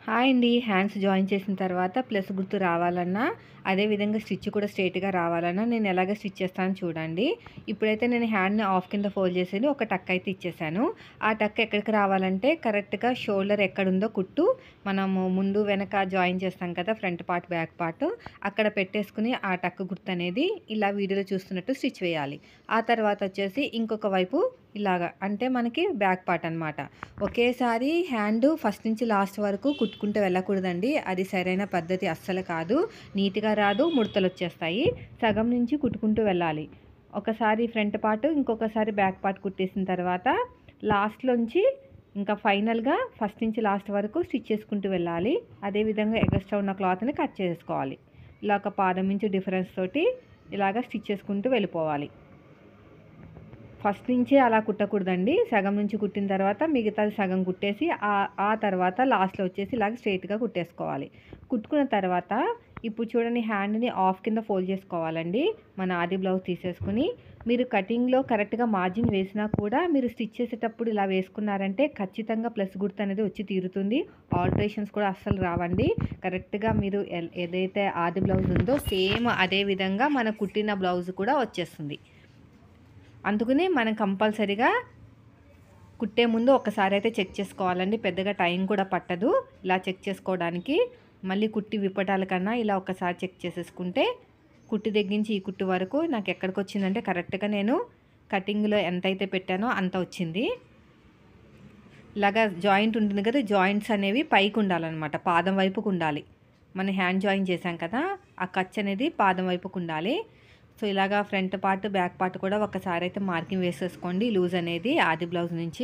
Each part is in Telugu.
హాయ్ అండి హ్యాండ్స్ జాయిన్ చేసిన తర్వాత ప్లస్ గుర్తు రావాలన్నా అదేవిధంగా స్టిచ్ కూడా స్ట్రైట్గా రావాలన్నా నేను ఎలాగ స్టిచ్ చేస్తాను చూడండి ఇప్పుడైతే నేను హ్యాండ్ని ఆఫ్ కింద ఫోల్డ్ చేసి ఒక టక్ అయితే ఇచ్చేసాను ఆ టక్ ఎక్కడికి రావాలంటే కరెక్ట్గా షోల్డర్ ఎక్కడుందో కుట్టు మనము ముందు వెనక జాయిన్ చేస్తాం కదా ఫ్రంట్ పార్ట్ బ్యాక్ పార్ట్ అక్కడ పెట్టేసుకుని ఆ టక్ గుర్తు అనేది ఇలా వీడియోలో చూస్తున్నట్టు స్టిచ్ వేయాలి ఆ తర్వాత వచ్చేసి ఇంకొక వైపు ఇలాగా అంటే మనకి బ్యాక్ పార్ట్ అనమాట ఒకేసారి హ్యాండ్ ఫస్ట్ నుంచి లాస్ట్ వరకు కుట్టుకుంటూ వెళ్ళకూడదండి అది సరైన పద్ధతి అస్సలు కాదు నీట్గా రాదు ముడతలు వచ్చేస్తాయి సగం నుంచి కుట్టుకుంటూ వెళ్ళాలి ఒకసారి ఫ్రంట్ పార్ట్ ఇంకొకసారి బ్యాక్ పార్ట్ కుట్టేసిన తర్వాత లాస్ట్లోంచి ఇంకా ఫైనల్గా ఫస్ట్ నుంచి లాస్ట్ వరకు స్టిచ్ చేసుకుంటూ వెళ్ళాలి అదేవిధంగా ఎగస్ట్రా ఉన్న క్లాత్ని కట్ చేసుకోవాలి ఇలా ఒక పాదం నుంచి డిఫరెన్స్ తోటి ఇలాగ స్టిచ్ చేసుకుంటూ వెళ్ళిపోవాలి ఫస్ట్ నుంచి అలా కుట్టకూడదండి సగం నుంచి కుట్టిన తర్వాత మిగతాది సగం కుట్టేసి ఆ ఆ తర్వాత లాస్ట్లో వచ్చేసి ఇలాగ స్ట్రైట్గా కుట్టేసుకోవాలి కుట్టుకున్న తర్వాత ఇప్పుడు చూడండి హ్యాండ్ని ఆఫ్ కింద ఫోల్డ్ చేసుకోవాలండి మన ఆది బ్లౌజ్ తీసేసుకుని మీరు కటింగ్లో కరెక్ట్గా మార్జిన్ వేసినా కూడా మీరు స్టిచ్ చేసేటప్పుడు ఇలా వేసుకున్నారంటే ఖచ్చితంగా ప్లస్ గుర్తు అనేది వచ్చి తీరుతుంది ఆల్టరేషన్స్ కూడా అస్సలు రావండి కరెక్ట్గా మీరు ఏదైతే ఆది బ్లౌజ్ ఉందో సేమ్ అదే విధంగా మన కుట్టిన బ్లౌజ్ కూడా వచ్చేస్తుంది అందుకని మనం కంపల్సరీగా కుట్టే ముందు ఒకసారి అయితే చెక్ చేసుకోవాలండి పెద్దగా టైం కూడా పట్టదు ఇలా చెక్ చేసుకోవడానికి మళ్ళీ కుట్టి విప్పటాల కన్నా ఇలా ఒకసారి చెక్ చేసేసుకుంటే కుట్టి దగ్గరించి ఈ కుట్టు వరకు నాకు ఎక్కడికి వచ్చిందంటే కరెక్ట్గా నేను కటింగ్లో ఎంత అయితే పెట్టానో అంత వచ్చింది ఇలాగా జాయింట్ ఉంటుంది కదా జాయింట్స్ అనేవి పైకి ఉండాలన్నమాట పాదం వైపుకు ఉండాలి మన హ్యాండ్ జాయిన్ చేసాం కదా ఆ కచ్ అనేది పాదం వైపుకు ఉండాలి సో ఇలాగా ఫ్రంట్ పార్ట్ బ్యాక్ పార్ట్ కూడా ఒకసారి అయితే మార్కింగ్ వేసేసుకోండి లూజ్ అనేది ఆది బ్లౌజ్ నుంచి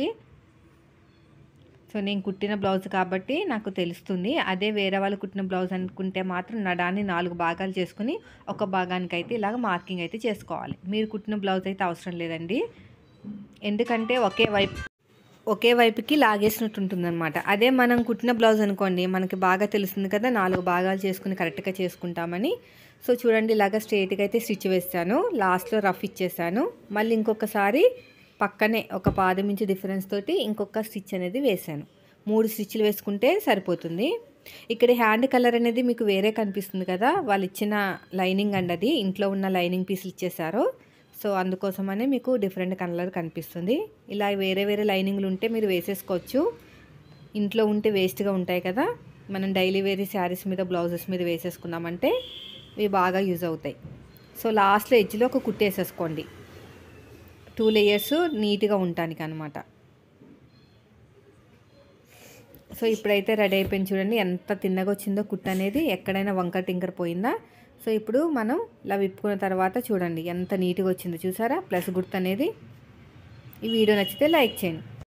సో నేను కుట్టిన బ్లౌజ్ కాబట్టి నాకు తెలుస్తుంది అదే వేరే వాళ్ళు కుట్టిన బ్లౌజ్ అనుకుంటే మాత్రం నడాన్ని నాలుగు భాగాలు చేసుకుని ఒక భాగానికి అయితే ఇలాగ మార్కింగ్ అయితే చేసుకోవాలి మీరు కుట్టిన బ్లౌజ్ అయితే అవసరం లేదండి ఎందుకంటే ఒకే వైపు ఒకే వైపుకి లాగేసినట్టు ఉంటుందన్నమాట అదే మనం కుట్టిన బ్లౌజ్ అనుకోండి మనకి బాగా తెలుస్తుంది కదా నాలుగు భాగాలు చేసుకుని కరెక్ట్గా చేసుకుంటామని సో చూడండి ఇలాగ స్ట్రైట్గా అయితే స్టిచ్ వేస్తాను లాస్ట్లో రఫ్ ఇచ్చేసాను మళ్ళీ ఇంకొకసారి పక్కనే ఒక పాదం ఇంచు డిఫరెన్స్ తోటి ఇంకొక స్టిచ్ అనేది వేసాను మూడు స్టిచ్లు వేసుకుంటే సరిపోతుంది ఇక్కడ హ్యాండ్ కలర్ అనేది మీకు వేరే కనిపిస్తుంది కదా వాళ్ళు ఇచ్చిన లైనింగ్ అండి అది ఇంట్లో ఉన్న లైనింగ్ పీసులు ఇచ్చేసారు సో అందుకోసమనే మీకు డిఫరెంట్ కలర్ కనిపిస్తుంది ఇలా వేరే వేరే లైనింగ్లు ఉంటే మీరు వేసేసుకోవచ్చు ఇంట్లో ఉంటే వేస్ట్గా ఉంటాయి కదా మనం డైలీ వేరే శారీస్ మీద బ్లౌజెస్ మీద వేసేసుకున్నామంటే ఇవి బాగా యూజ్ అవుతాయి సో లాస్ట్లో ఎడ్జ్లో ఒక కుట్టేసేసుకోండి టూ లేయర్స్ నీట్గా ఉండటానికి అనమాట సో ఇప్పుడైతే రెడీ అయిపోయింది చూడండి ఎంత తిన్నగా వచ్చిందో కుట్టు అనేది ఎక్కడైనా వంకర టింకర్ పోయిందా సో ఇప్పుడు మనం ఇలా విప్పుకున్న తర్వాత చూడండి ఎంత నీట్గా వచ్చిందో చూసారా ప్లస్ గుర్తు అనేది ఈ వీడియో నచ్చితే లైక్ చేయండి